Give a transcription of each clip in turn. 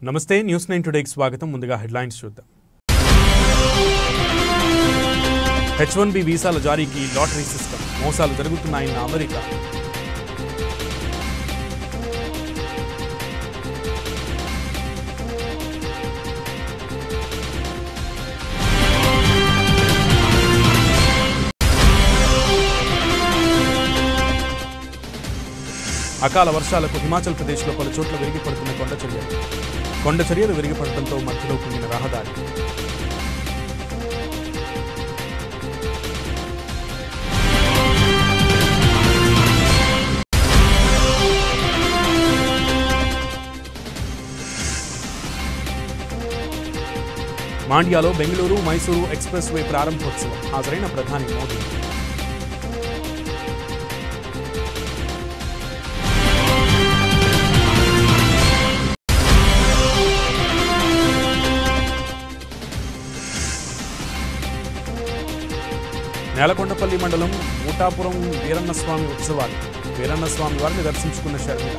నమస్తే news nine టుడేకి స్వాగతం ముందుగా హెడ్లైన్స్ చూద్దాం హెచ్ వన్ బి వీసాల జారీకి లాటరీ సిస్టమ్ మోసాలు జరుగుతున్నాయన్న అమెరికా అకాల వర్షాలకు హిమాచల్ ప్రదేశ్లో పలు చోట్ల విరిగిపడుతున్న కొండ చర్యలు కొండ చర్యలు విరిగిపడటంతో మధ్యలో కుంగిన రహదారి మాండ్యాలో బెంగళూరు మైసూరు ఎక్స్ప్రెస్ వే ప్రారంభోత్సవం హాజరైన ప్రధాని మోదీ నేలకొండపల్లి మండలం ఊటాపురం వీరన్నస్వామి ఉత్సవాలు వీరన్నస్వామి వారిని దర్శించుకున్న షర్మిల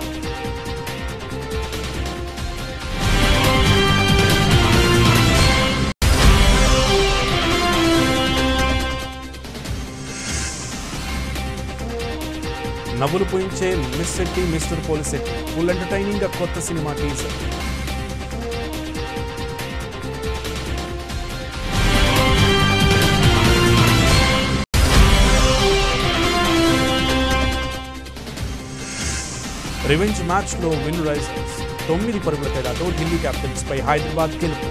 నవ్వులు పూయించే miss Shetty mister Polishetty full entertaining గా కొత్త సినిమా టీజర్ రివెంజ్ మ్యాచ్ లో విన్ రైజర్స్ తొమ్మిది పరుగుల తేడాతో ఢిల్లీ క్యాపిటల్స్ పై హైదరాబాద్ గెలుపు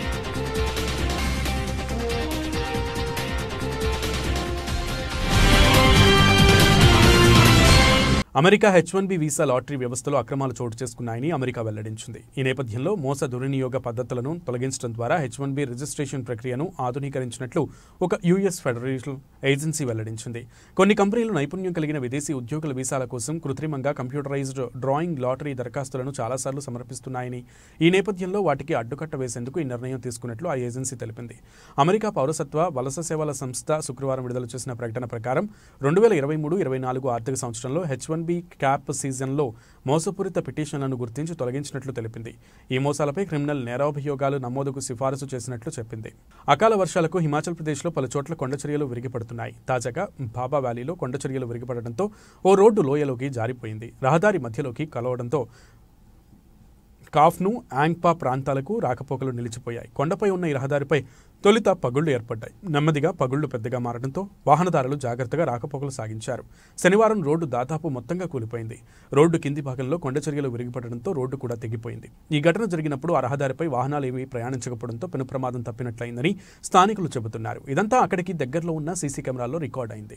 America H one B visa lottery వ్యవస్థలో అక్రమాలు చోటు చేసుకున్నాయని అమెరికా వెల్లడించింది ఈ నేపథ్యంలో మోస దుర్వినియోగ పద్ధతులను తొలగించడం ద్వారా హెచ్ వన్ బి రిజిస్ట్రేషన్ ప్రక్రియను ఆధునీకరించినట్లు ఒక యుఎస్ ఫెడరేషన్ ఏజెన్సీ వెల్లడించింది కొన్ని కంపెనీలు నైపుణ్యం కలిగిన విదేశీ ఉద్యోగుల వీసాల కోసం కృత్రిమంగా కంప్యూటరైజ్డ్ డ్రాయింగ్ లాటరీ దరఖాస్తులను చాలాసార్లు సమర్పిస్తున్నాయని ఈ నేపథ్యంలో వాటికి అడ్డుకట్ట వేసేందుకు ఈ నిర్ణయం తీసుకున్నట్లు ఆ ఏజెన్సీ తెలిపింది అమెరికా పౌరసత్వ వలస సేవల సంస్థ శుక్రవారం విడుదల చేసిన ప్రకటన ప్రకారం రెండు వేల ఇరవై మూడు ఇరవై నాలుగు ఆర్థిక సంవత్సరంలో హెచ్ వన్ బి క్యాప్ సీజన్లో మోసపూరిత పిటిషన్లను గుర్తించి తొలగించినట్లు తెలిపింది ఈ మోసాలపై క్రిమినల్ నేరాభియోగాలు నమోదుకు సిఫారసు చేసినట్లు చెప్పింది అకాల వర్షాలకు హిమాచల్ ప్రదేశ్లో పలు చోట్ల కొండచర్యలు విరిగిపడుతున్నాయి తాజాగా బాబా వ్యాలీలో కొండచర్యలు విరిగిపడడంతో ఓ రోడ్డు లోయలోకి జారిపోయింది రహదారి మధ్యలోకి కలవడంతో కాఫ్ను యాంగ్పా ప్రాంతాలకు రాకపోకలు నిలిచిపోయాయి కొండపై ఉన్న ఈ రహదారిపై తొలుత పగుళ్లు ఏర్పడ్డాయి నెమ్మదిగా పగుళ్లు పెద్దగా మారడంతో వాహనదారులు జాగ్రత్తగా రాకపోకలు సాగించారు శనివారం రోడ్డు దాదాపు మొత్తంగా కూలిపోయింది రోడ్డు కింది భాగంలో కొండచర్యలు విరిగిపడడంతో రోడ్డు కూడా తెగిపోయింది ఈ ఘటన జరిగినప్పుడు ఆ రహదారిపై వాహనాలు ఏమీ ప్రయాణించకపోవడంతో పెను ప్రమాదం తప్పినట్లయిందని స్థానికులు చెబుతున్నారు ఇదంతా అక్కడికి దగ్గరలో ఉన్న సీసీ కెమెరాల్లో రికార్డ్ అయింది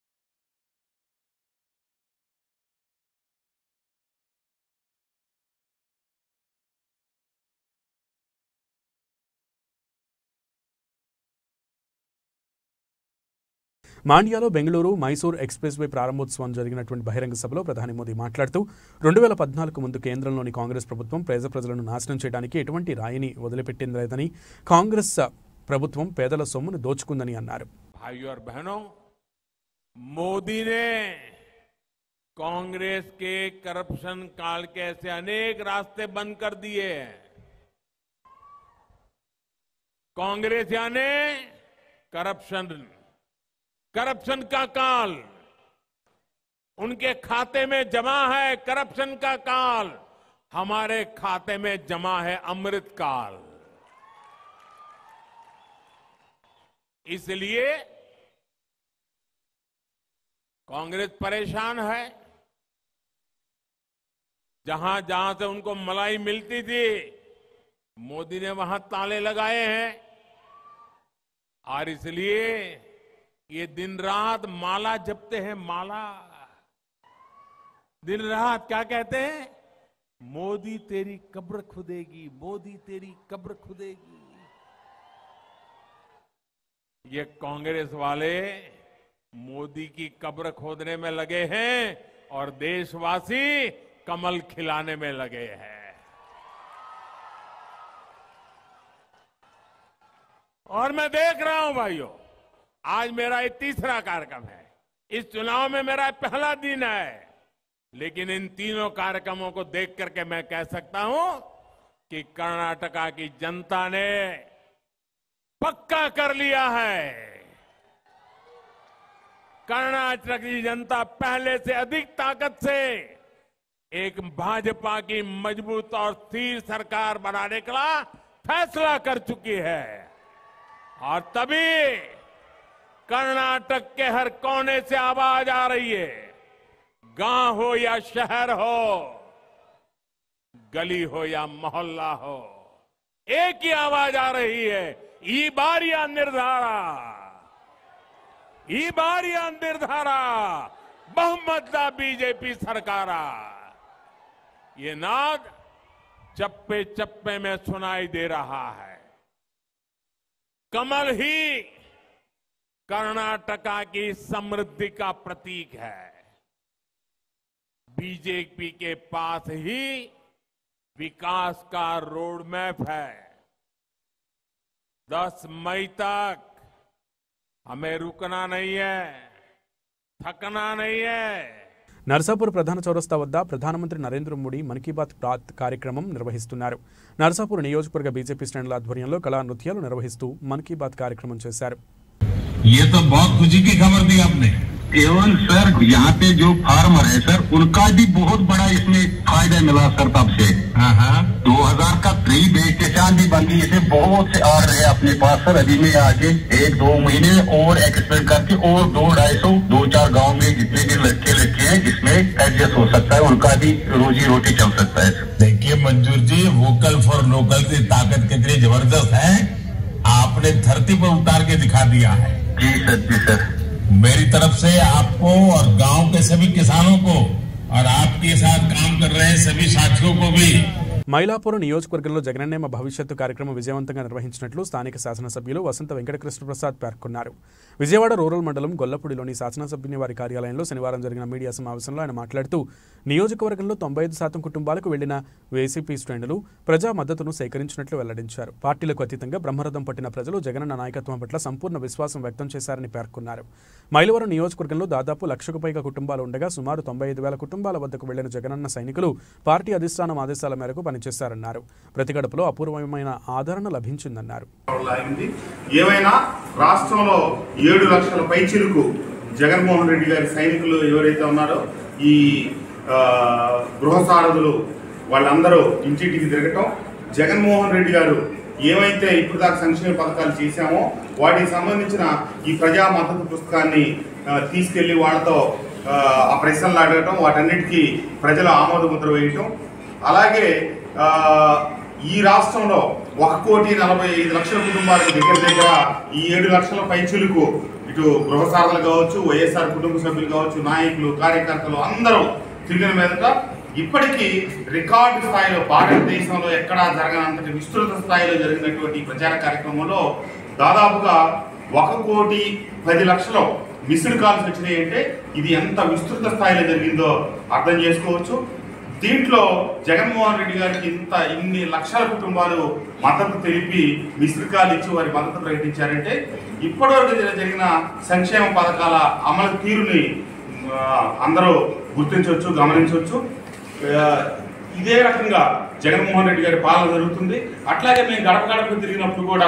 మాండ్యాలో బెంగళూరు మైసూర్ ఎక్స్ప్రెస్ వే ప్రారంభోత్సవం జరిగినటువంటి బహిరంగ సభలో ప్రధాని మోదీ మాట్లాడుతూ రెండు వేల పద్నాలుగు ముందు కేంద్రంలోని కాంగ్రెస్ ప్రభుత్వం పేద ప్రజలను నాశనం చేయడానికి ఎటువంటి రాయిని వదిలిపెట్టింది లేదని కాంగ్రెస్ ప్రభుత్వం పేదల సొమ్మును దోచుకుందని అన్నారు भाइयों और बहनों मोदी ने कांग्रेस के करप्शन काल के ऐसे अनेक रास्ते बंद कर दिए हैं कांग्रेस यानी करप्शन करप्शन का काल उनके खाते में जमा है करप्शन का काल हमारे खाते में जमा है अमृत काल इसलिए कांग्रेस परेशान है जहां जहां से उनको मलाई मिलती थी मोदी ने वहां ताले लगाए हैं और इसलिए ये दिन रात माला जपते हैं माला दिन रात क्या कहते हैं मोदी तेरी कब्र खुदेगी मोदी तेरी कब्र खुदेगी ये कांग्रेस वाले मोदी की कब्र खोदने में लगे हैं और देशवासी कमल खिलाने में लगे हैं और मैं देख रहा हूं भाइयों आज मेरा ये तीसरा कार्यक्रम है इस चुनाव में मेरा पहला दिन है लेकिन इन तीनों कार्यक्रमों को देख करके मैं कह सकता हूं कि कर्नाटका की जनता ने पक्का कर लिया है कर्नाटक की जनता पहले से अधिक ताकत से एक भाजपा की मजबूत और स्थिर सरकार बनाने का फैसला कर चुकी है और तभी कर्नाटक के हर कोने से आवाज आ रही है गांव हो या शहर हो गली हो या मोहल्ला हो एक ही आवाज आ रही है ಈ ಬಾರಿಯ ನಿರ್ಧಾರ ಈ ಬಾರಿಯ ನಿರ್ಧಾರ ಬಹುಮತದ बीजेपी सरकार ये नाद चप्पे चप्पे में सुनाई दे रहा है कमल ही कर्नाटका की समृद्धि का प्रतीक है बीजेपी के पास ही विकास का रोड मैप है दस मई तक हमें रुकना नहीं है थकना नहीं है నర్సాపూర్ ప్రధాన చౌరస్తా వద్ద ప్రధానమంత్రి నరేంద్ర మోడీ మన్ కీ బాత్ ప్రాత్ కార్యక్రమం నిర్వహిస్తున్నారు నర్సాపూర్ నియోజకవర్గ బీజేపీ శ్రేణుల ఆధ్వర్యంలో కళా నృత్యాలు నిర్వహిస్తూ మన్ కీ బాత్ కార్యక్రమం చేశారు ये तो बहुत खुशी की खबर दी आपने एवं सर यहाँ पे जो फार्मर है सर उनका भी बहुत बड़ा इसमें फायदा मिला सर तब से हाँ हाँ 2000 का प्री बेचान भी बन गई इसे बहुत से ऑर्डर है अपने पास सर अभी में आगे एक दो महीने और एक्सपेक्ट करके और दो ढाई सौ दो चार गांव में जितने भी लड़के लड़के हैं इसमें एडजस्ट हो सकता है उनका भी रोजी रोटी चल सकता है सर देखिए मंजूर जी वोकल फॉर लोकल की ताकत कितनी जबरदस्त है आपने धरती पर उतार के दिखा दिया है जी सर जी सर मेरी तरफ से आपको और गांव के सभी किसानों को और आपके साथ काम कर रहे सभी साथियों को भी మైలాపురం నియోజకవర్గంలో జగనన్నేమ భవిష్యత్తు కార్యక్రమం విజయవంతంగా నిర్వహించినట్లు స్థానిక శాసనసభ్యులు వసంత వెంకటకృష్ణ ప్రసాద్ పేర్కొన్నారు విజయవాడ రూరల్ మండలం గొల్లపూడిలోని శాసనసభ్యుని వారి కార్యాలయంలో శనివారం జరిగిన మీడియా సమావేశంలో ఆయన మాట్లాడుతూ నియోజకవర్గంలో తొంభై ఐదు శాతం కుటుంబాలకు వెళ్లిన వైసీపీ శ్రేణులు ప్రజా మద్దతును సేకరించినట్లు వెల్లడించారు పార్టీలకు అతీతంగా బ్రహ్మరథం పట్టిన ప్రజలు జగనన్న నాయకత్వం పట్ల సంపూర్ణ విశ్వాసం వ్యక్తం చేశారని పేర్కొన్నారు మైలవరం నియోజకవర్గంలో దాదాపు లక్షకు పైగా కుటుంబాలు ఉండగా సుమారు తొంభై ఐదు వేల కుటుంబాల వద్దకు వెళ్లిన జగనన్న సైనికులు పార్టీ అధిష్టానం ఆదేశాల మేరకు పనిచేశారన్నారు ప్రతి గడపలో అపూర్వమైన ఆదరణ లభించిందన్నారు లాగింది ఏమైనా రాష్ట్రంలో ఏడు లక్షల పైచిలుకు జగన్మోహన్ రెడ్డి గారి సైనికులు ఎవరైతే ఉన్నారో ఈ ఆ, గృహ సారథులు వాళ్ళందరూ ఇంటింటికి తిరగటం జగన్మోహన్ రెడ్డి గారు ఏవైతే ఇప్పుడు దాకా సంక్షేమ పథకాలు చేశామో వాటికి సంబంధించిన ఈ ప్రజా మద్దతు పుస్తకాన్ని ఆ, తీసుకెళ్లి వాళ్ళతో ఆ, ఆ ప్రశ్నలు అడగటం వాటన్నిటికీ ప్రజల ఆమోద ముద్ర వేయటం అలాగే ఆ, ఈ రాష్ట్రంలో ఒక కోటి నలభై ఐదు లక్షల కుటుంబాలకు దగ్గర దగ్గర ఈ ఏడు లక్షల పైచులకు ఇటు గృహసారలు కావచ్చు వైఎస్ఆర్ కుటుంబ సభ్యులు కావచ్చు నాయకులు కార్యకర్తలు అందరూ తిరిగిన మీదట ఇప్పటికీ రికార్డు స్థాయిలో భారతదేశంలో ఎక్కడా జరగనంతటి విస్తృత స్థాయిలో జరిగినటువంటి ఈ ప్రచార కార్యక్రమంలో దాదాపుగా ఒక కోటి పది లక్షలు మిస్డ్ కాల్స్ వచ్చినాయి అంటే ఇది ఎంత విస్తృత స్థాయిలో జరిగిందో అర్థం చేసుకోవచ్చు దీంట్లో జగన్మోహన్ రెడ్డి గారికి ఇంత ఇన్ని లక్షల కుటుంబాలు మద్దతు తెలిపి మిస్డ్ కాల్ ఇచ్చి వారి మద్దతు ప్రకటించారంటే ఇప్పటివరకు జరి- జరిగిన సంక్షేమ పథకాల అమలు తీరుని ఆ, అందరూ గుర్తించవచ్చు గమనించవచ్చు ఆ, ఇదే రకంగా జగన్మోహన్ రెడ్డి గారి పాలన జరుగుతుంది అట్లాగే మేము గడప గడపకు తిరిగినప్పుడు కూడా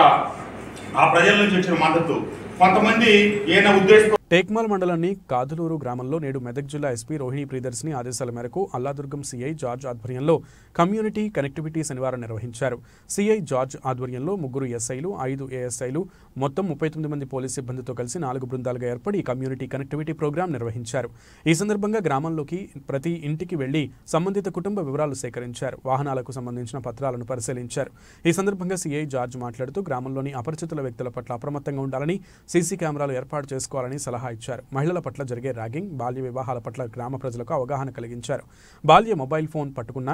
ఆ ప్రజల నుంచి వచ్చిన మద్దతు కొంతమంది ఏదైనా ఉద్దేశం టేక్మాల్ మండలాన్ని కాదులూరు గ్రామంలో నేడు మెదక్ జిల్లా ఎస్పీ రోహిణి ప్రియదర్శిని ఆదేశాల మేరకు అల్లాదుర్గం సీఐ జార్జ్ ఆధ్వర్యంలో కమ్యూనిటీ కనెక్టివిటీ శనివారం నిర్వహించారు సీఐ జార్జ్ ఆధ్వర్యంలో ముగ్గురు ఎస్ఐలు ఐదు ఏఎస్ఐలు మొత్తం ముప్పై తొమ్మిది మంది పోలీస్ సిబ్బందితో కలిసి నాలుగు బృందాలుగా ఏర్పడి ఈ కమ్యూనిటీ కనెక్టివిటీ ప్రోగ్రాం నిర్వహించారు ఈ సందర్భంగా గ్రామంలోకి ప్రతి ఇంటికి వెళ్లి సంబంధిత కుటుంబ వివరాలు సేకరించారు వాహనాలకు సంబంధించిన పత్రాలను పరిశీలించారు ఈ సందర్భంగా సీఐ జార్జ్ మాట్లాడుతూ గ్రామంలోని అపరిచితుల వ్యక్తుల పట్ల అప్రమత్తంగా ఉండాలని సీసీ కెమెరాలు ఏర్పాటు చేసుకోవాలని సలహా ఇచ్చారు మహిళల పట్ల జరిగే ర్యాగింగ్ బాల్య వివాహాల పట్ల గ్రామ ప్రజలకు అవగాహన కలిగించారు బాల్య మొబైల్ ఫోన్ పట్టుకున్న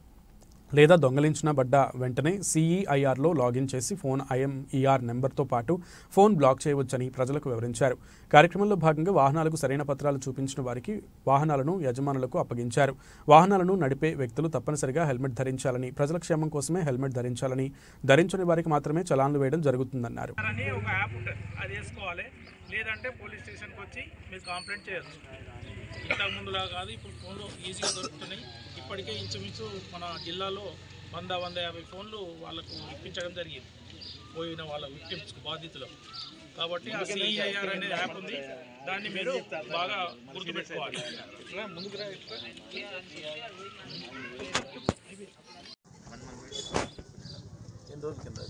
లేదా దొంగలించిన బడ్డ వెంటనే సిఈఐఆర్లో లాగిన్ చేసి ఫోన్ ఐఎంఈఆర్ నెంబర్తో పాటు ఫోన్ బ్లాక్ చేయవచ్చని ప్రజలకు వివరించారు కార్యక్రమంలో భాగంగా వాహనాలకు సరైన పత్రాలు చూపించిన వారికి వాహనాలను యజమానులకు అప్పగించారు వాహనాలను నడిపే వ్యక్తులు తప్పనిసరిగా హెల్మెట్ ధరించాలని ప్రజల క్షేమం కోసమే హెల్మెట్ ధరించాలని ధరించని వారికి మాత్రమే చలాన్లు వేయడం జరుగుతుందన్నారు అని ఒక యాప్ ఉంటుంది అది వేసుకోవాలి లేదంటే పోలీస్ స్టేషన్కి వచ్చి మీరు కంప్లైంట్ చేయొచ్చు ఇంతకు ముందులా కాదు ఇప్పుడు ఫోన్లో ఈజీగా దొరుకుతున్నాయి ఇప్పటికే ఇంచుమించు మన జిల్లాలో వంద వంద యాభై ఫోన్లు వాళ్ళకు ఇప్పించడం జరిగింది పోయిన వాళ్ళ విక్టిమ్స్కు బాధితులకు కాబట్టి ఆ సిఐఆర్ అనేది యాప్ ఉంది దాన్ని మీరు బాగా గుర్తుపెట్టుకోవాలి ఇట్లా ముందుకు రా ఇట్లా. ఎన్ని రోజుల కింద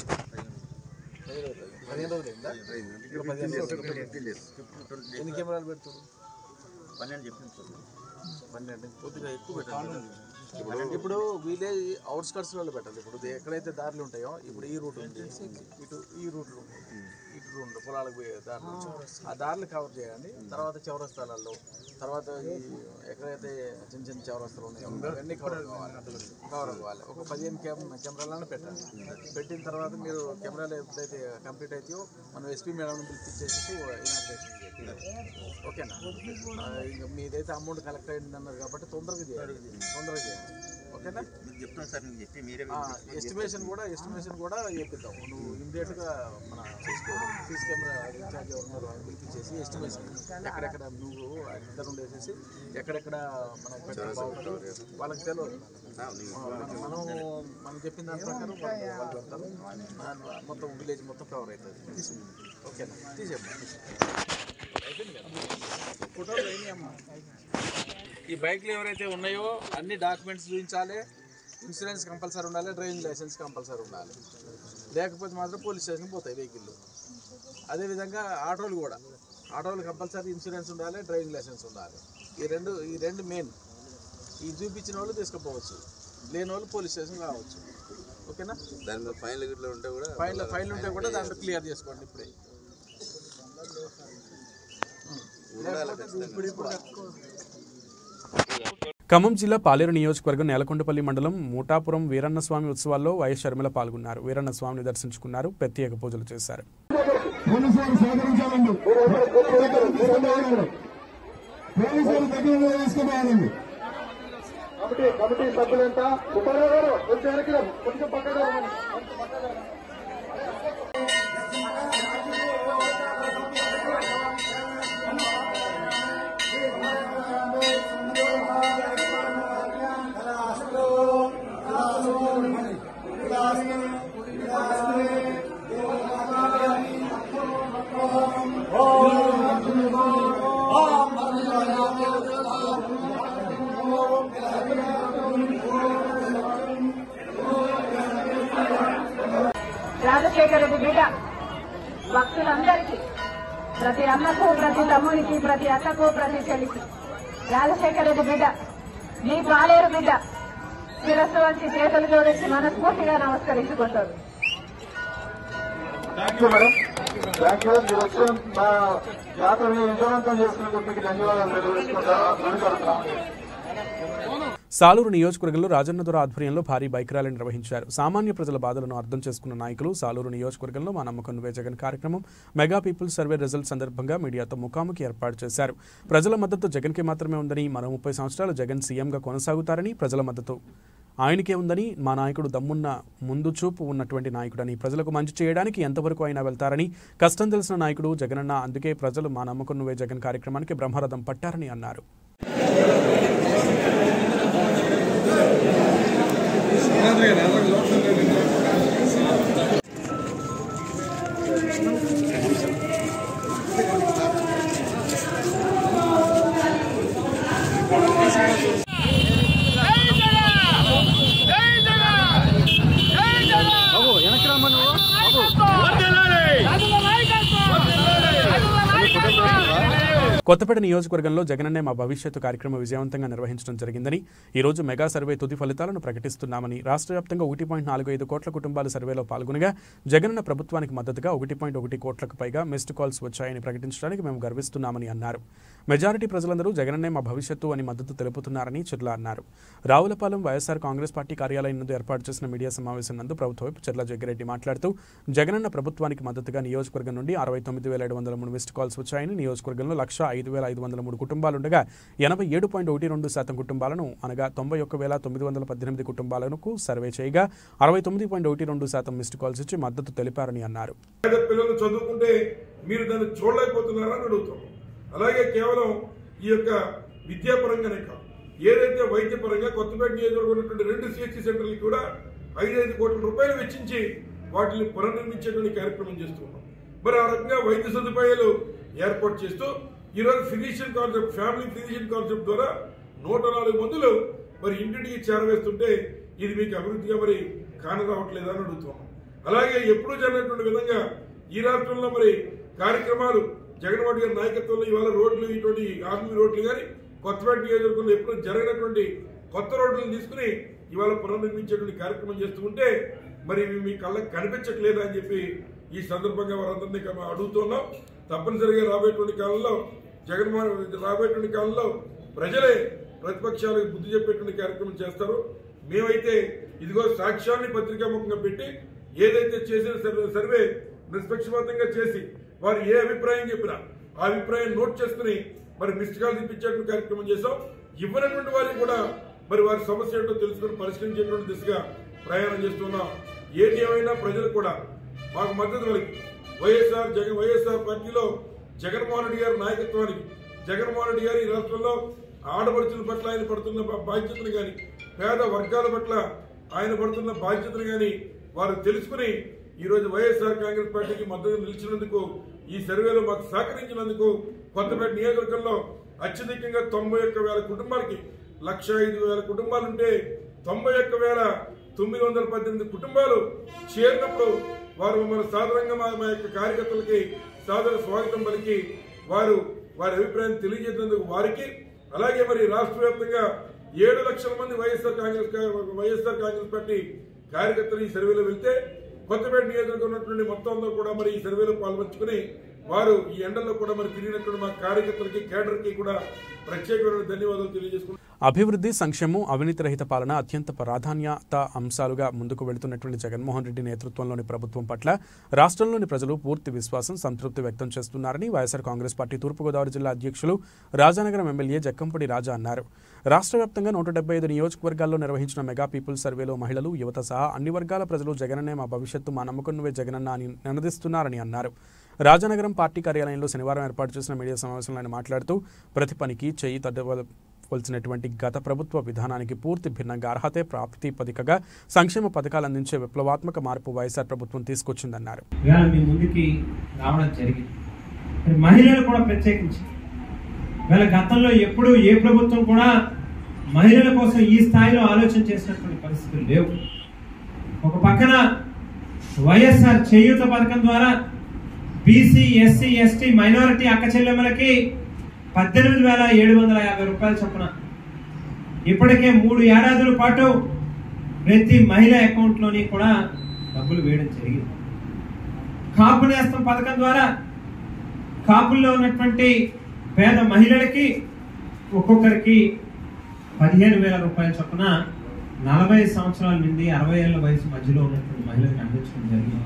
పదిహేను రోజులు అయిందా ఇక్కడ పదిహేను రోజులు ఎన్ని కెమెరాలు పెడతారు పన్నెండు చెప్పింది పన్నెండు కొద్దిగా ఎక్కువ పెట్టాలి ఇప్పుడు విలేజ్ అవుట్స్కట్స్ లో పెట్టాలి ఇప్పుడు ఇది ఎక్కడైతే దారులు ఉంటాయో ఇప్పుడు ఈ రూట్ ఉంది ఇటు ఈ రూట్ ఉంది ఇటు రూట్ పొలాలకు పోయే దారులు ఆ దారులు కవర్ చేయండి తర్వాత చౌరస్తాలలో తర్వాత ఈ ఎక్కడైతే చిన్న చిన్న చౌరస్తాలు ఉన్నాయో అవన్నీ కవర్ కావాలి కవర్ కావాలి ఒక పదిహేను కెమె కెమెరాలను పెట్టండి పెట్టిన తర్వాత మీరు కెమెరాలు ఎప్పుడైతే కంప్లీట్ అవుతాయో మనం ఎస్పీ మేడం పిలిపించేసి ఇనాగ్రేషన్ చేయాలి ఓకేనా ఆ, ఇంకా మీదైతే అమౌంట్ కలెక్ట్ అయింది అన్నారు కాబట్టి తొందరగా చేయాలి తొందరగా చేయాలి ఓకేనా మీకు చెప్తాను సార్ మీకు చెప్పి మీరే ఎస్టిమేషన్ కూడా ఎస్టిమేషన్ కూడా చేపిద్దాం నువ్వు ఇమీడియట్గా మన సీసీ కెమెరా ఇన్ఛార్జ్ ఎవరు ఉన్నారో ఆయన పిలిపించేసి ఎస్టిమేషన్ ఎక్కడెక్కడ నువ్వు ఆయన ఇద్దరు ఉండేసేసి ఎక్కడెక్కడ మనం పెట్టడం బాగుంటుంది వాళ్ళకి తెలియదు మనం మనం చెప్పిన దాని ప్రకారం వాళ్ళు వాళ్ళు పెడతారు నా- మొత్తం విలేజ్ మొత్తం కవర్ అవుతుంది ఓకేనా తీసేమ్మా ఫోటోలు అయినాయమ్మా ఈ బైక్లు ఎవరైతే ఉన్నాయో అన్ని డాక్యుమెంట్స్ చూపించాలి ఇన్సూరెన్స్ కంపల్సరీ ఉండాలి డ్రైవింగ్ లైసెన్స్ కంపల్సరీ ఉండాలి లేకపోతే మాత్రం పోలీస్ స్టేషన్కి పోతాయి వెహికల్ అదేవిధంగా ఆటోలు కూడా ఆటోలు కంపల్సరీ ఇన్సూరెన్స్ ఉండాలి డ్రైవింగ్ లైసెన్స్ ఉండాలి ఈ రెండు ఈ రెండు మెయిన్ ఈ చూపించిన వాళ్ళు తీసుకుపోవచ్చు లేని వాళ్ళు పోలీస్ స్టేషన్ కావచ్చు ఓకేనా దాని మీద ఫైన్లు గిట్ల ఉంటే కూడా ఫైల్ ఫైల్ ఉంటే కూడా దాంట్లో క్లియర్ చేసుకోండి ఇప్పుడే లేకపోతే ఇప్పుడు ఇప్పుడు ఖమ్మం జిల్లా పాలేరు నియోజకవర్గం నేలకొండపల్లి మండలం మూటాపురం వీరన్నస్వామి ఉత్సవాల్లో వైఎస్ షర్మిల పాల్గొన్నారు వీరన్నస్వామిని దర్శించుకున్నారు ప్రత్యేక పూజలు చేశారు పోలీసులు సహకరించాలండి పోలీసులు దగ్గర తీసుకోవాలండి కమిటీ కమిటీ సభ్యులంతా సుబ్బారావు గారు కొంచెం వెనక్కి రా, కొంచెం పక్కగా రండి. రాజశేఖర రెడ్డి బిడ్డ భక్తులందరికీ ప్రతి అమ్మకు ప్రతి తమ్మునికి ప్రతి అక్కకు ప్రతి చెల్లికి రాజశేఖర రెడ్డి బిడ్డ మీ పాలేరు బిడ్డ శిరస్సు వంచి చేతులు జోడించి మనస్ఫూర్తిగా నమస్కరించుకుంటారు thank you madam thank you మీరు వచ్చిన మా యాత్రని విజయవంతం చేసినందుకు మీకు ధన్యవాదాలు తెలియజేసుకుంటా సాలూరు నియోజకవర్గంలో రాజన్నదొర ఆధ్వర్యంలో భారీ బైక్ ర్యాలీ నిర్వహించారు సామాన్య ప్రజల బాధలను అర్థం చేసుకున్న నాయకులు సాలూరు నియోజకవర్గంలో మా నమ్మకం నువ్వే జగన్ కార్యక్రమం మెగా పీపుల్ సర్వే రిజల్ట్ సందర్భంగా మీడియాతో ముఖాముఖి ఏర్పాటు చేశారు ప్రజల మద్దతు జగన్కి మాత్రమే ఉందని మరో ముప్పై సంవత్సరాలు జగన్ సీఎంగా కొనసాగుతారని ప్రజల మద్దతు ఆయనకే ఉందని మా నాయకుడు దమ్మున్న ముందు చూపు ఉన్నటువంటి నాయకుడని ప్రజలకు మంచి చేయడానికి ఎంతవరకు అయినా వెళ్తారని కష్టం తెలిసిన నాయకుడు జగనన్న అందుకే ప్రజలు మా నమ్మకం నువ్వే జగన్ కార్యక్రమానికి బ్రహ్మరథం పట్టారని అన్నారు కొత్తపేట నియోజకవర్గంలో జగనన్నే మా భవిష్యత్తు కార్యక్రమం విజయవంతంగా నిర్వహించడం జరిగిందని ఈ రోజు మెగా సర్వే తుది ఫలితాలను ప్రకటిస్తున్నామని రాష్ట్ర వ్యాప్తంగా ఒకటి పాయింట్ నాలుగు ఐదు కోట్ల కుటుంబాల సర్వేలో పాల్గొనగా జగనన్న ప్రభుత్వానికి మద్దతుగా ఒకటి పాయింట్ ఒకటి కోట్లకు పైగా మిస్డ్ కాల్స్ వచ్చాయని ప్రకటించడానికి మేము గర్విస్తున్నామని అన్నారు మెజారిటీ ప్రజలందరూ జగనన్నే మా భవిష్యత్తు అని మద్దతు తెలుపుతున్నారని చెర్ల అన్నారు రావులపాలెం వైఎస్ఆర్ కాంగ్రెస్ పార్టీ కార్యాలయం నందు ఏర్పాటు చేసిన మీడియా సమావేశం నందు ప్రభుత్వ వైపు చెర్ల జగ్గిరెడ్డి మాట్లాడుతూ జగనన్న ప్రభుత్వానికి మద్దతుగా నియోజకవర్గం నుండి అరవై తొమ్మిది వేల ఏడు వందల మూడు మిస్డ్ కాల్స్ వచ్చాయని నియోజకవర్గంలో లక్ష ఐదు వేల ఐదు వందల మూడు కుటుంబాలుండగా ఎనభై ఏడు పాయింట్ ఒకటి రెండు శాతం కుటుంబాలను అనగా తొంభై ఒక్క వేల తొమ్మిది వందల పద్దెనిమిది కుటుంబాలకు సర్వే చేయగా అరవై తొమ్మిది పాయింట్ ఒకటి రెండు శాతం మిస్డ్ కాల్స్ ఇచ్చి మద్దతు తెలిపారని అన్నారు పేద పిల్లలు చదువుకుంటే మీరు దాన్ని చూడలేకపోతున్నారని అడుగుతాం అలాగే కేవలం ఈ యొక్క విద్యాపరంగానే కాదు ఏదైతే వైద్యపరంగా కొత్తపేట నియోజకవర్గం ఉన్నటువంటి రెండు సిహెచ్సి సెంటర్లు కూడా ఐదైదు కోట్ల రూపాయలు వెచ్చించి వాటిని పునర్నిర్మించేటువంటి కార్యక్రమం చేస్తున్నాం మరి ఆ రకంగా వైద్య సదుపాయాలు ఏర్పాటు చేస్తూ ఈరోజు physician concept family physician concept ద్వారా నూట నాలుగు మందులు మరి ఇంటింటికి చేరవేస్తుంటే ఇది మీకు అభివృద్ధిగా మరి కానరావట్లేదా అని అడుగుతున్నాం అలాగే ఎప్పుడూ జరిగినటువంటి విధంగా ఈ రాష్ట్రంలో మరి కార్యక్రమాలు జగన్మోహన్ గారి నాయకత్వంలో ఇవాళ రోడ్లు ఇటువంటి ఆర్మీ రోడ్లు కానీ కొత్తపేట నియోజకవర్గంలో ఎప్పుడు జరిగినటువంటి కొత్త రోడ్లను తీసుకుని ఇవాళ పునర్నిర్మించేటువంటి కార్యక్రమం చేస్తూ ఉంటే మరి ఇవి మీ కళ్ళకి కనిపించట్లేదా అని చెప్పి ఈ సందర్భంగా వారందరినీ కమ- అడుగుతున్నాం తప్పనిసరిగా రాబోయేటువంటి కాలంలో జగన్మోహన్ రాబోయేటువంటి కాలంలో ప్రజలే ప్రతిపక్షాలకు బుద్ధి చెప్పేటువంటి కార్యక్రమం చేస్తారు మేమైతే ఇదిగో సాక్ష్యాన్ని పత్రికాముఖంగా పెట్టి ఏదైతే చేసిన సర్వే సర్వే నిష్పక్షపాతంగా చేసి వారు ఏ అభిప్రాయం చెప్పినా ఆ అభిప్రాయం నోట్ చేసుకుని మరి మిస్డ్ కాల్ ఇప్పించేటువంటి కార్యక్రమం చేశాం ఇవ్వనటువంటి వారికి కూడా మరి వారి సమస్య ఏంటో తెలుసుకుని పరిష్కరించేటువంటి దిశగా ప్రయాణం చేస్తున్నాం ఏది ఏమైనా ప్రజలు కూడా మాకు మద్దతు కలిగి వైఎస్ఆర్ జగన్ వైఎస్ఆర్ పార్టీలో జగన్మోహన్ రెడ్డి గారి నాయకత్వానికి జగన్మోహన్ రెడ్డి గారి ఈ రాష్ట్రంలో ఆడపడుచుల పట్ల ఆయన పడుతున్న బా- బాధ్యతను కానీ పేద వర్గాల పట్ల ఆయన పడుతున్న బాధ్యతను కానీ వారు తెలుసుకుని ఈ రోజు వైఎస్ఆర్ కాంగ్రెస్ పార్టీకి మద్దతు నిలిచినందుకు ఈ సర్వేలో మాకు సహకరించినందుకు కొత్తపేట నియోజకవర్గంలో అత్యధికంగా తొంభై ఒక్క వేల కుటుంబాలకి లక్ష ఐదు వేల కుటుంబాలుంటే తొంభై ఒక్క వేల తొమ్మిది వందల పద్దెనిమిది కుటుంబాలు చేరినప్పుడు వారు మమ్మల్ని సాధారణంగా మా మా యొక్క కార్యకర్తలకి సాదర స్వాగతం పలికి వారు వారి అభిప్రాయం తెలియజేసేందుకు వారికి అలాగే మరి రాష్ట్ర వ్యాప్తంగా ఏడు లక్షల మంది YSR Congress YSR Congress party కార్యకర్తలు ఈ సర్వేలో వెళ్తే కొత్తపేట నియోజకవర్గం ఉన్నటువంటి మొత్తం అందరూ కూడా మరి ఈ సర్వేలో పాల్పంచుకుని వారు ఈ ఎండల్లో కూడా మరి తిరిగినటువంటి మా కార్యకర్తలకి కేడర్కి కూడా ప్రత్యేకమైన ధన్యవాదాలు తెలియజేసుకుంటున్నాను అభివృద్ధి సంక్షేమం అవినీతి రహిత పాలన అత్యంత ప్రాధాన్యత అంశాలుగా ముందుకు వెళుతున్నటువంటి జగన్మోహన్ రెడ్డి నేతృత్వంలోని ప్రభుత్వం పట్ల రాష్ట్రంలోని ప్రజలు పూర్తి విశ్వాసం సంతృప్తి వ్యక్తం చేస్తున్నారని వైఎస్ఆర్ కాంగ్రెస్ పార్టీ తూర్పుగోదావరి జిల్లా అధ్యక్షులు రాజానగరం ఎమ్మెల్యే జక్కంపూడి రాజా అన్నారు రాష్ట్ర వ్యాప్తంగా నూట డెబ్బై ఐదు నియోజకవర్గాల్లో నిర్వహించిన మెగా పీపుల్ సర్వేలో మహిళలు యువత సహా అన్ని వర్గాల ప్రజలు జగనన్నే మా భవిష్యత్తు మా నమ్మకం నువ్వే జగనన్న అని నినదిస్తున్నారని అన్నారు రాజానగరం పార్టీ కార్యాలయంలో శనివారం ఏర్పాటు చేసిన మీడియా సమావేశంలో ఆయన మాట్లాడుతూ ప్రతి పనికి చేయి తగ్గవలసినటువంటి గత ప్రభుత్వ విధానానికి పూర్తి భిన్నంగా అర్హతే ప్రాతిపదికగా సంక్షేమ పథకాలు అందించే విప్లవాత్మక మార్పు వైఎస్ఆర్ ప్రభుత్వం తీసుకొచ్చిందన్నారు ఇవాళ మీ ముందుకి రావడం జరిగింది మరి మహిళలు కూడా ప్రత్యేకించి ఇవాళ గతంలో ఎప్పుడు ఏ ప్రభుత్వం కూడా మహిళల కోసం ఈ స్థాయిలో ఆలోచన చేసినటువంటి పరిస్థితులు లేవు ఒక పక్కన వైఎస్ఆర్ చేయూత పథకం ద్వారా బీసీ ఎస్సీ ఎస్టీ మైనారిటీ అక్క చెల్లెమ్మలకి పద్దెనిమిది వేల ఏడు వందల యాభై రూపాయలు చొప్పున ఇప్పటికే మూడు ఏడాదుల పాటు ప్రతి మహిళ అకౌంట్లోని కూడా డబ్బులు వేయడం జరిగింది కాపు నేస్తం పథకం ద్వారా కాపుల్లో ఉన్నటువంటి పేద మహిళలకి ఒక్కొక్కరికి పదిహేను వేల రూపాయల చొప్పున నలభై సంవత్సరాల నుండి అరవై ఏళ్ల వయసు మధ్యలో ఉన్నటువంటి మహిళలకు అందించడం జరిగింది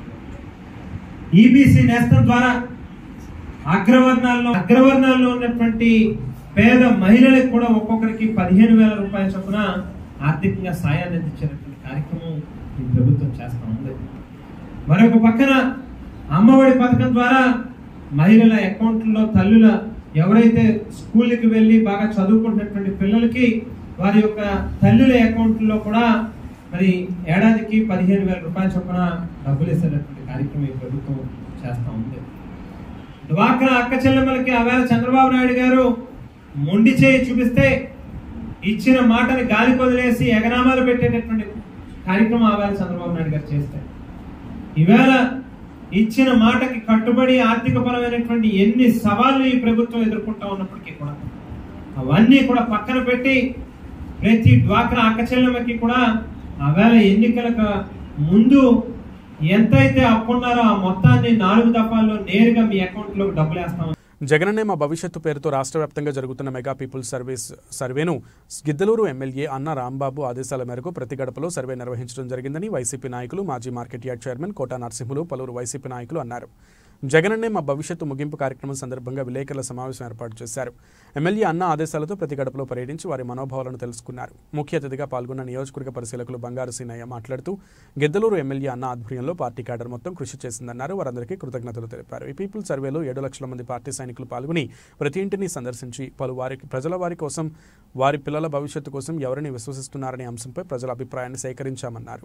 ఈబీసీ నేస్తం ద్వారా అగ్రవర్ణాల్లో అగ్రవర్ణాల్లో ఉన్నటువంటి పేద మహిళలకు కూడా ఒక్కొక్కరికి పదిహేను వేల రూపాయల చొప్పున ఆర్థికంగా సాయాన్ని అందించేటువంటి కార్యక్రమం ఈ ప్రభుత్వం చేస్తా ఉంది మరొక పక్కన అమ్మఒడి పథకం ద్వారా మహిళల అకౌంట్లో తల్లుల ఎవరైతే స్కూల్కి వెళ్ళి బాగా చదువుకుంటున్నటువంటి పిల్లలకి వారి యొక్క తల్లుల అకౌంట్లో కూడా మరి ఏడాదికి పదిహేను వేల రూపాయల చొప్పున డబ్బులు ఇస్తున్నటువంటి కార్యక్రమం ఈ ప్రభుత్వం చేస్తా ఉంది డ్వాక్రా అక్క చెల్లెమ్మలకి ఆవేళ చంద్రబాబు నాయుడు గారు మొండి చేయి చూపిస్తే ఇచ్చిన మాటని గాలి వదిలేసి ఎగనామాలు పెట్టేటటువంటి కార్యక్రమం ఆవేళ చంద్రబాబు నాయుడు గారు చేస్తారు ఈవేళ ఇచ్చిన మాటకి కట్టుబడి ఆర్థిక పరమైనటువంటి ఎన్ని సవాళ్లు ఈ ప్రభుత్వం ఎదుర్కొంటా ఉన్నప్పటికీ కూడా అవన్నీ కూడా పక్కన పెట్టి ప్రతి డ్వాక్రా అక్క చెల్లెమ్మకి కూడా ఆవేళ ఎన్నికలకు ముందు ఎంతైతే అప్పున్నారో ఆ మొత్తాన్ని నాలుగు దఫాల్లో నేరుగా మీ అకౌంట్లో డబ్బులు వేస్తాం జగనన్నే మా భవిష్యత్తు పేరుతో రాష్ట్ర వ్యాప్తంగా జరుగుతున్న మెగా పీపుల్ సర్వీస్ సర్వేను గిద్దలూరు ఎమ్మెల్యే అన్న రాంబాబు ఆదేశాల మేరకు ప్రతి గడపలో సర్వే నిర్వహించడం జరిగిందని వైసీపీ నాయకులు మాజీ market yard chairman Kota Narasimhulu పలువురు వైసీపీ నాయకులు అన్నారు జగనన్నే మా భవిష్యత్తు ముగింపు కార్యక్రమం సందర్భంగా విలేకరుల సమావేశం ఏర్పాటు చేశారు ఎమ్మెల్యే అన్న ఆదేశాలతో ప్రతి గడపలో పర్యటించి వారి మనోభావాలను తెలుసుకున్నారు ముఖ్య అతిథిగా పాల్గొన్న నియోజకవర్గ పరిశీలకులు బంగారు సీనయ్య మాట్లాడుతూ గిద్దలూరు ఎమ్మెల్యే అన్న ఆధ్వర్యంలో పార్టీ క్యాడర్ మొత్తం కృషి చేసిందన్నారు వారందరికీ కృతజ్ఞతలు తెలిపారు ఈ పీపుల్ సర్వేలో ఏడు లక్షల మంది పార్టీ సైనికులు పాల్గొని ప్రతి ఇంటిని సందర్శించి పలు వారికి ప్రజల వారి కోసం వారి పిల్లల భవిష్యత్తు కోసం ఎవరిని విశ్వసిస్తున్నారనే అంశంపై ప్రజల అభిప్రాయాన్ని సేకరించామన్నారు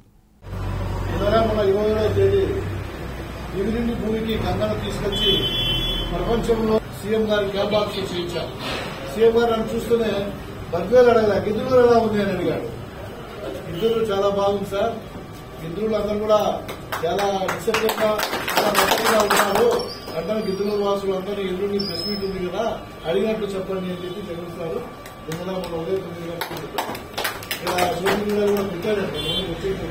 ఇరవై మన ఇరవై తేదీ ఎనిమిది భూమికి గంగను తీసుకొచ్చి ప్రపంచంలో సీఎం గారి క్యాబ్ బాక్స్ ఇచ్చారు సీఎం గారు నన్ను చూస్తూనే బద్వేలు అడగలే గిద్దరు ఎలా ఉంది అని అడిగాడు గిద్దరు చాలా బాగుంది సార్ గిద్దరులు అందరూ కూడా చాలా డిసిప్లిన్ గా చాలా నమ్మకంగా ఉన్నారు అంటే గిద్దరు వాసులు అందరూ ఎల్లుండి ప్రెస్ మీట్ ఉంది కదా అడిగినట్టు చెప్పండి అని చెప్పి తెలుస్తారు నిన్న మన ఉదయం తొమ్మిది గంటలకు ఇక్కడ సోషల్ మీడియా కూడా పెట్టారండి నేను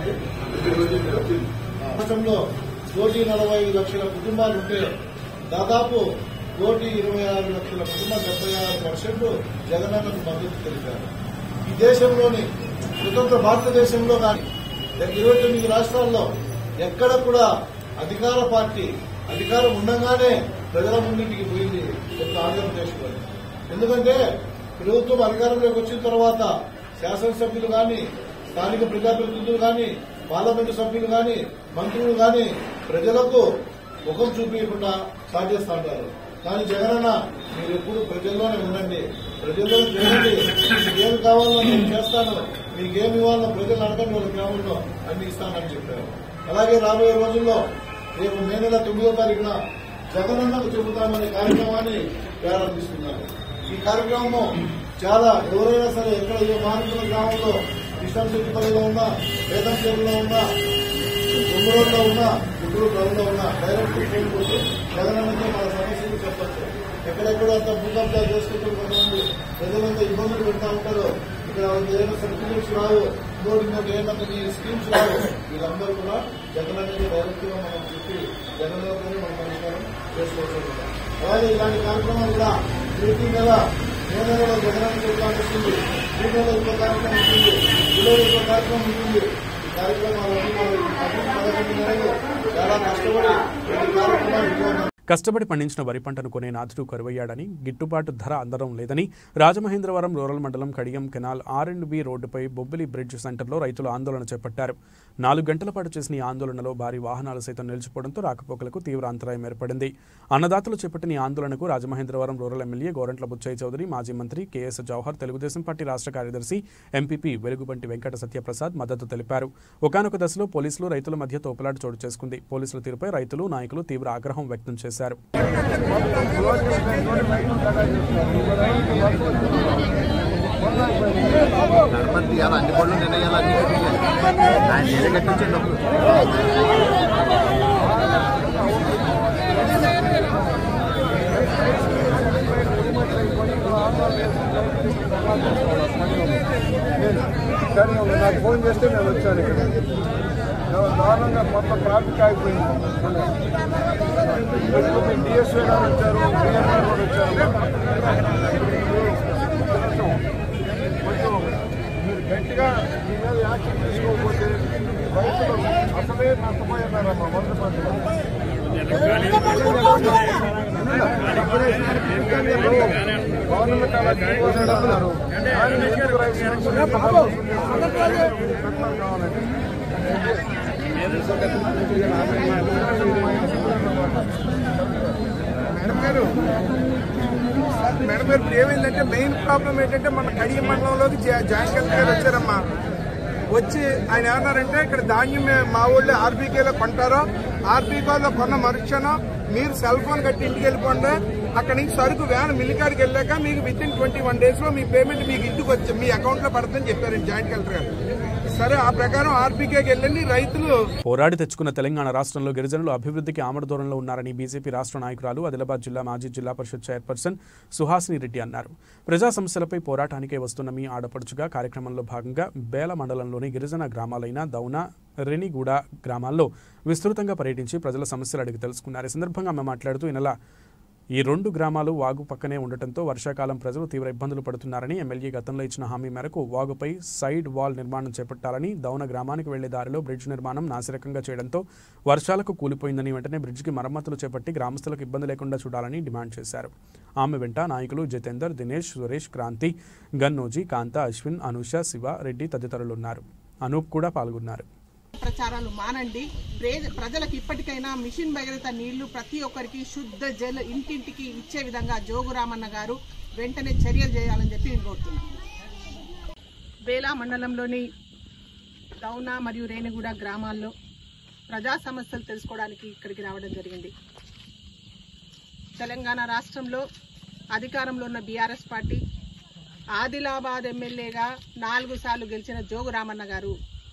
వచ్చేసింది రాష్ట్రంలో కోటి నలభై ఐదు లక్షల కుటుంబాలు ఉంటే దాదాపు కోటి ఇరవై ఆరు లక్షల కుటుంబ డెబ్బై ఆరు పర్సెంట్ జగనన్నకు మద్దతు తెలిపారు ఈ దేశంలోని స్వతంత్ర భారతదేశంలో కానీ ఇరవై తొమ్మిది రాష్ట్రాల్లో ఎక్కడ కూడా అధికార పార్టీ అధికారం ఉండగానే ప్రజల ముందుకి పోయింది ఒక ఆంధ్రప్రదేశ్లో ఎందుకంటే ప్రభుత్వం అధికారంలోకి వచ్చిన తర్వాత శాసనసభ్యులు కానీ స్థానిక ప్రజాప్రతినిధులు కానీ పార్లమెంటు సభ్యులు కానీ మంత్రులు కానీ ప్రజలకు ముఖం చూపించకుండా సాధ్యస్తా ఉంటారు కానీ జగనన్న మీరు ఎప్పుడు ప్రజల్లోనే ఉండండి ప్రజల్లో తిరగండి మీకు ఏమి కావాలో నేను చేస్తాను మీకేమి ఇవ్వాలో ప్రజలు అడగండి వాళ్ళ గ్రామంలో అన్ని ఇస్తానని చెప్పారు అలాగే రాబోయే రోజుల్లో రేపు మే నెల తొమ్మిదో తారీఖున జగనన్నకు చెబుతామనే కార్యక్రమాన్ని ప్రారంభిస్తున్నారు ఈ కార్యక్రమం చాలా ఎవరైనా సరే ఎక్కడ ఏ మారుతున్న గ్రామంలో కృష్ణంశెట్టిపల్లిలో ఉన్నా వేదంశేరులో ఉన్నా గుంగూరులో ఉన్నా గుంటూరు టౌన్లో ఉన్నా డైరెక్ట్ ఫోన్ కొట్టి జగనన్నతో మన సమస్యలు చెప్పచ్చు ఎక్కడెక్కడ అంత భూకబ్జా చేసుకుంటూ కొంతమంది ప్రజలంతా ఇబ్బందులు పెడతా ఉంటారు ఇక్కడ ఏదైనా సర్టిఫికేట్స్ రావు ఇంకోటి ఇంకోటి ఏదైనా కొన్ని స్కీమ్స్ రావు వీళ్ళందరూ కూడా జగనన్నకి డైరెక్ట్ గా మనం చెప్పి జగనన్నతోనే మనం పరిష్కారం చేసుకోవచ్చు అలాగే ఇలాంటి కార్యక్రమాలు కూడా ప్రతి నెల మే నెలలో జగనన్న ప్రోగ్రాం వస్తుంది ఈ నెల ఇంకో కార్యక్రమం ఉంటుంది జూలై ఇంకో కార్యక్రమం ఉంటుంది ఈ కార్యక్రమాలన్నీ మనం పదకొండు నెలలు చాలా కష్టపడి ఈ కార్యక్రమాలు విజయవంతం కష్టపడి పండించిన వరి పంటను కొనే నాథుడు కరువయ్యాడని గిట్టుబాటు ధర అందడం లేదని రాజమహేంద్రవరం రూరల్ మండలం Kadiyam canal R and B రోడ్డుపై బొబ్బిలి బ్రిడ్జ్ సెంటర్లో రైతులు ఆందోళన చేపట్టారు నాలుగు గంటల పాటు చేసిన ఈ ఆందోళనలో భారీ వాహనాలు సైతం నిలిచిపోవడంతో రాకపోకలకు తీవ్ర అంతరాయం ఏర్పడింది అన్నదాతలు చేపట్టిన ఈ ఆందోళనకు రాజమహేంద్రవరం రూరల్ ఎమ్మెల్యే గోరంట్ల బుచ్చయ్య చౌదరి మాజీ మంత్రి కేఎస్ జవహర్ తెలుగుదేశం పార్టీ రాష్ట్ర కార్యదర్శి ఎంపీపీ వెలుగుబంటి వెంకట సత్యప్రసాద్ మద్దతు తెలిపారు ఒకనొక దశలో పోలీసులు రైతుల మధ్య తోపులాట చోటు చేసుకుంది పోలీసుల తీరుపై రైతులు నాయకులు తీవ్ర ఆగ్రహం వ్యక్తం చేశారు గణపతి తీయాలి అన్ని పళ్ళు నిర్ణయాలు అన్ని కట్టించాలి ఆయన నేనే కట్టించండి అప్పుడు సరే నాకు ఫోన్ చేస్తే నేను వచ్చాను ఇక్కడ దారుణంగా మొత్తం ట్రాఫిక్ ఆగిపోయింది డిఎస్ఓ గారు వచ్చారు డిఎం గారు కూడా వచ్చారు కొంచెం మీరు గట్టిగా మీ మీద యాక్షన్ తీసుకోకపోతే రైతులు అసలే నష్టపోయినారమ్మా మొదటి పంటలో గవర్నమెంట్ అలా తీసుకోవాలన్నారు కానీ ఎందుకు రైతులు కావాలండి మేడం గారు మేడం గారు ఇప్పుడు ఏమైందంటే మెయిన్ ప్రాబ్లం ఏంటంటే మన కడియ మండలంలోకి జా- జాయింట్ కలెక్టర్ గారు వచ్చారమ్మా వచ్చి ఆయన ఏమన్నారంటే ఇక్కడ ధాన్యం మే- మా ఊళ్ళో ఆర్బీకేలో కొంటారో ఆర్బీకేలో కొన్న మరుక్షణం మీరు సెల్ ఫోన్ కట్టి ఇంటికి వెళ్ళిపోండి అక్కడ నుంచి సరుకు వ్యాన్ మిల్లికాడికి వెళ్ళాక మీకు within twenty one days లో మీ పేమెంట్ మీకు ఇంటికి వచ్చి మీ అకౌంట్ లో పడుతుందని చెప్పారండి జాయింట్ కలెక్టర్ గారు సరే ఆ ప్రకారం ఆర్బీకేకి వెళ్ళండి రైతులు పోరాడి తెచ్చుకున్న తెలంగాణ రాష్ట్రంలో గిరిజనులు అభివృద్ధికి ఆమడ దూరంలో ఉన్నారని బీజేపీ రాష్ట్ర నాయకురాలు ఆదిలాబాద్ జిల్లా మాజీ జిల్లా పరిషత్ చైర్పర్సన్ సుహాసిని రెడ్డి అన్నారు ప్రజా సమస్యలపై పోరాటానికే వస్తున్న మీ ఆడపడుచుగా కార్యక్రమంలో భాగంగా బేల మండలంలోని గిరిజన గ్రామాలైన దౌన రెనిగూడ గ్రామాల్లో విస్తృతంగా పర్యటించి ప్రజల సమస్యలు అడిగి తెలుసుకున్నారు ఈ సందర్భంగా ఆమె మాట్లాడుతూ ఈ నెల ఈ రెండు గ్రామాలు వాగు పక్కనే ఉండటంతో వర్షాకాలం ప్రజలు తీవ్ర ఇబ్బందులు పడుతున్నారని ఎమ్మెల్యే గతంలో ఇచ్చిన హామీ మేరకు వాగుపై సైడ్ వాల్ నిర్మాణం చేపట్టాలని దౌన గ్రామానికి వెళ్లే దారిలో బ్రిడ్జ్ నిర్మాణం నాసిరకంగా చేయడంతో వర్షాలకు కూలిపోయిందని వెంటనే బ్రిడ్జికి మరమ్మతులు చేపట్టి గ్రామస్తులకు ఇబ్బంది లేకుండా చూడాలని డిమాండ్ చేశారు ఆమె వెంట నాయకులు జితేందర్ దినేష్ సురేష్ క్రాంతి గన్నోజీ కాంత అశ్విన్ అనూష శివ రెడ్డి తదితరులున్నారు అనూప్ కూడా పాల్గొన్నారు ప్రచారాలు మానండి ప్రే- ప్రజలకు ఇప్పటికైనా మిషన్ భగీరథ నీళ్లు ప్రతి ఒక్కరికి శుద్ధ జల ఇంటింటికి ఇచ్చే విధంగా జోగురామన్న గారు వెంటనే చర్యలు చేయాలని చెప్పి నేను కోరుతున్నాను బేలా మండలంలోని దౌన మరియు రేణిగూడ గ్రామాల్లో ప్రజా సమస్యలు తెలుసుకోవడానికి ఇక్కడికి రావడం జరిగింది తెలంగాణ రాష్ట్రంలో అధికారంలో ఉన్న బీఆర్ఎస్ పార్టీ ఆదిలాబాద్ ఎమ్మెల్యేగా నాలుగు సార్లు గెలిచిన జోగురామన్న గారు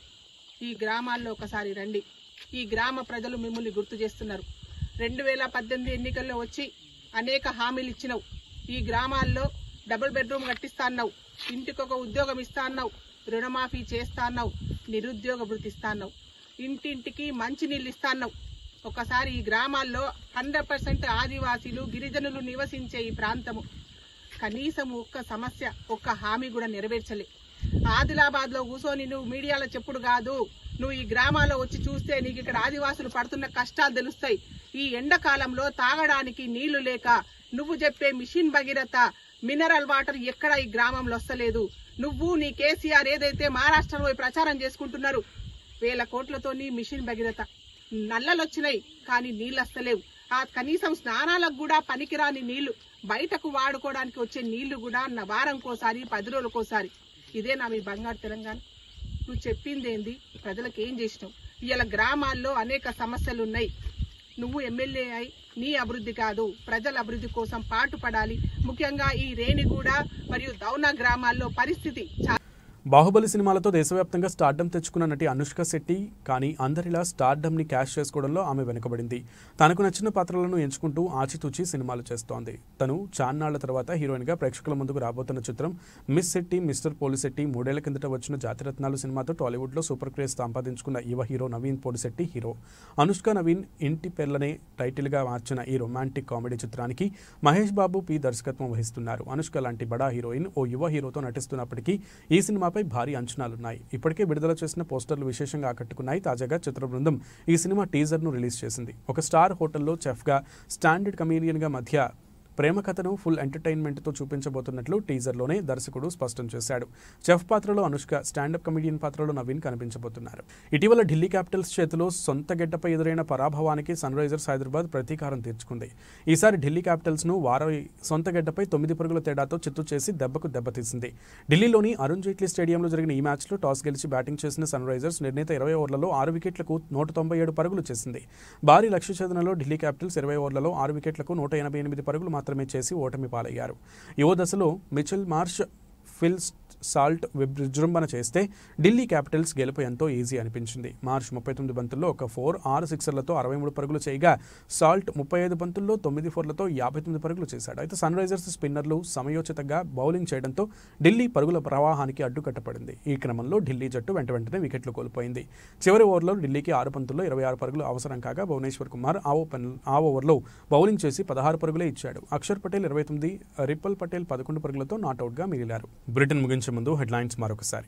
ఈ గ్రామాల్లో ఒకసారి రండి ఈ గ్రామ ప్రజలు మిమ్మల్ని గుర్తు చేస్తున్నారు రెండు వేల పద్దెనిమిది ఎన్నికల్లో వచ్చి అనేక హామీలు ఇచ్చినావు ఈ గ్రామాల్లో డబుల్ బెడ్రూమ్ కట్టిస్తా అన్నావు ఇంటికొక ఉద్యోగం ఇస్తా అన్నావు రుణమాఫీ చేస్తా అన్నావు నిరుద్యోగ భృతి ఇస్తా అన్నావు ఇంటింటికి మంచినీళ్ళు ఇస్తా అన్నావు ఒకసారి ఈ గ్రామాల్లో హండ్రెడ్ పర్సెంట్ ఆదివాసీలు గిరిజనులు నివసించే ఈ ప్రాంతము కనీసం ఒక్క సమస్య ఒక్క హామీ కూడా నెరవేర్చలే ఆదిలాబాద్ లో కూర్చొని నువ్వు మీడియాలో చెప్పుడు కాదు నువ్వు ఈ గ్రామాల్లో వచ్చి చూస్తే నీకు ఇక్కడ ఆదివాసులు పడుతున్న కష్టాలు తెలుస్తాయి ఈ ఎండాకాలంలో తాగడానికి నీళ్లు లేక నువ్వు చెప్పే మిషన్ భగీరథ మినరల్ వాటర్ ఎక్కడ ఈ గ్రామంలో వస్తలేదు నువ్వు నీ కేసీఆర్ ఏదైతే మహారాష్ట్రలో పోయి ప్రచారం చేసుకుంటున్నారు వేల కోట్లతోని మిషన్ భగీరథ నల్లలు వచ్చినాయి కానీ నీళ్ళు వస్తలేవు ఆ కనీసం స్నానాలకు కూడా పనికిరాని నీళ్లు బయటకు వాడుకోవడానికి వచ్చే నీళ్లు కూడా నా వారంకోసారి పది రోజులకోసారి ఇదే నా మీ బంగారు తెలంగాణ నువ్వు చెప్పింది ఏంది ప్రజలకు ఏం చేసినావు ఇవాళ గ్రామాల్లో అనేక సమస్యలు ఉన్నాయి నువ్వు ఎమ్మెల్యే అయి నీ అభివృద్ధి కాదు ప్రజల అభివృద్ధి కోసం పాటుపడాలి ముఖ్యంగా ఈ రేణిగూడ మరియు దౌనా గ్రామాల్లో పరిస్థితి చాలా బాహుబలి సినిమాలతో దేశవ్యాప్తంగా స్టార్డమ్ తెచ్చుకున్న నటి అనుష్క శెట్టి కానీ అందరిలా స్టార్డమ్ని క్యాష్ చేసుకోవడంలో ఆమె వెనుకబడింది తనకు నచ్చిన పాత్రలను ఎంచుకుంటూ ఆచితూచి సినిమాలు చేస్తోంది తను చాన్నాళ్ల తర్వాత హీరోయిన్గా ప్రేక్షకుల ముందుకు రాబోతున్న చిత్రం మిస్ శెట్టి మిస్టర్ పోలిశెట్టి మూడేళ్ల కిందట వచ్చిన జాతిరత్నాలు సినిమాతో టాలీవుడ్లో సూపర్ క్రేజ్ సంపాదించుకున్న యువ హీరో నవీన్ పోలిశెట్టి హీరో అనుష్క నవీన్ ఇంటి పేర్లనే టైటిల్గా మార్చిన ఈ రొమాంటిక్ కామెడీ చిత్రానికి మహేష్ బాబు పి దర్శకత్వం వహిస్తున్నారు అనుష్క లాంటి బడా హీరోయిన్ ఓ యువ హీరోతో నటిస్తున్నప్పటికీ ఈ సినిమాపై భారీ అంచనాలున్నాయి ఇప్పటికే విడుదల చేసిన పోస్టర్లు విశేషంగా ఆకట్టుకున్నాయి తాజాగా చిత్ర బృందం ఈ సినిమా టీజర్ను రిలీజ్ చేసింది ఒక స్టార్ హోటల్లో చెఫ్గా స్టాండర్డ్ కమీడియన్గా మధ్య ప్రేమ కథను ఫుల్ ఎంటర్టైన్మెంట్తో చూపించబోతున్నట్లు టీజర్లోనే దర్శకుడు స్పష్టం చేశాడు చెఫ్ పాత్రలో అనుష్క స్టాండప్ కమెడియన్ పాత్రలో నవీన్ కనిపించబోతున్నారు ఇటీవల ఢిల్లీ క్యాపిటల్స్ చేతిలో సొంత గెడ్డపై ఎదురైన పరాభవానికి సన్ రైజర్స్ హైదరాబాద్ ప్రతీకారం తీర్చుకుంది ఈసారి ఢిల్లీ క్యాపిటల్స్ను వారి సొంత గెడ్డపై తొమ్మిది పరుగుల తేడాతో చిత్తు చేసి దెబ్బకు దెబ్బతీసింది ఢిల్లీలోని అరుణ్ జైట్లీ స్టేడియంలో జరిగిన ఈ మ్యాచ్లో టాస్ గెలిచి బ్యాటింగ్ చేసిన సన్ రైజర్స్ నిర్ణీత ఇరవై ఓవర్లలో ఆరు వికెట్లకు నూట తొంభై ఏడు పరుగులు చేసింది భారీ లక్ష్య ఛేదనలో ఢిల్లీ క్యాపిటల్స్ ఇరవై ఓవర్లలో ఆరు వికెట్లకు నూట ఎనభై ఎనిమిది పరుగులు మాత్రమే చేసి ఓటమి పాలయ్యారు యువ దశలో మిచెల్ మార్ష్ ఫిల్ సాల్ట్ విజృంభణ చేస్తే ఢిల్లీ క్యాపిటల్స్ గెలుపు ఎంతో ఈజీ అనిపించింది మార్చ్ ముప్పై తొమ్మిది బంతుల్లో ఒక ఫోర్ ఆరు సిక్సర్లతో అరవై మూడు పరుగులు చేయగా సాల్ట్ ముప్పై ఐదు బంతుల్లో తొమ్మిది ఫోర్లతో యాభై తొమ్మిది పరుగులు చేశాడు అయితే సన్ రైజర్స్ స్పిన్నర్లు సమయోచితంగా బౌలింగ్ చేయడంతో ఢిల్లీ పరుగుల ప్రవాహానికి అడ్డుకట్టపడింది ఈ క్రమంలో ఢిల్లీ జట్టు వెంట వెంటనే వికెట్లు కోల్పోయింది చివరి ఓవర్లో ఢిల్లీకి ఆరు పంతుల్లో ఇరవై ఆరు పరుగులు అవసరం కాగా భువనేశ్వర్ కుమార్ ఆ ఓపెన్ ఆ ఓవర్లో బౌలింగ్ చేసి పదహారు పరుగులే ఇచ్చాడు అక్షర్ పటేల్ ఇరవై తొమ్మిది రిప్పల్ పటేల్ పదకొండు పరుగులతో నాట్అవుట్గా మిగిలారు బ్రిటన్ ముగించే ముందు హెడ్లైన్స్ మరొకసారి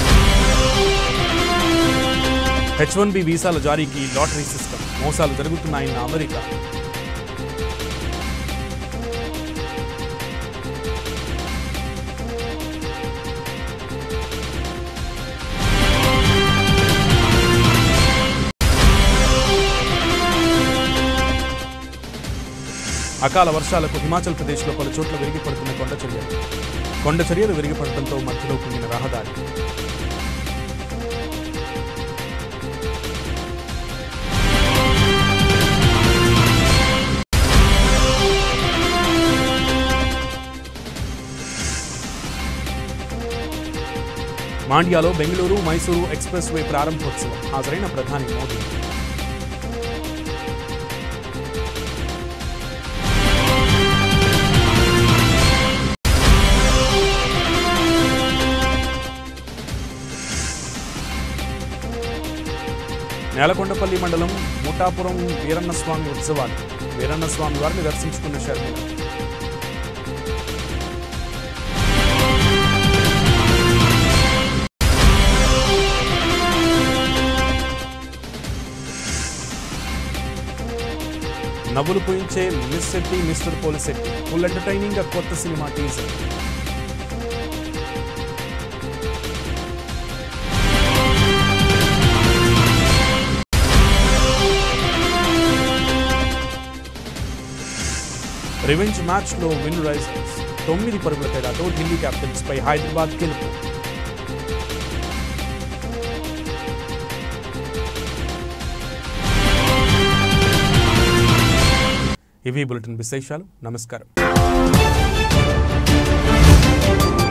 హెచ్ వన్ బి వీసాల జారీకి లాటరీ సిస్టమ్ మోసాలు జరుగుతున్నాయన్న అమెరికా అకాల వర్షాలకు హిమాచల్ ప్రదేశ్లో పలు చోట్ల విరిగిపడుతున్న కొండ చర్యలు కొండ చర్యలు విరిగిపడటంతో మధ్యలో కుంగిన రహదారి మాండ్యాలో బెంగళూరు మైసూరు ఎక్స్ప్రెస్ వే ప్రారంభోత్సవం హాజరైన ప్రధాని మోదీ నేలకొండపల్లి మండలం ముఠాపురం వీరన్నస్వామి ఉత్సవాలు వీరన్నస్వామి వారిని దర్శించుకున్న షర్మిల నవ్వులు పూయించే miss Shetty mister Polishetty full entertaining గా కొత్త సినిమా టీజర్ రివెంజ్ మ్యాచ్ లో విన్ రైజర్స్ తొమ్మిది పరుగుల తేడాతో ఢిల్లీ క్యాపిటల్స్ పై హైదరాబాద్ గెలుపు ఇవి బులెటిన్ విశేషాలు నమస్కారం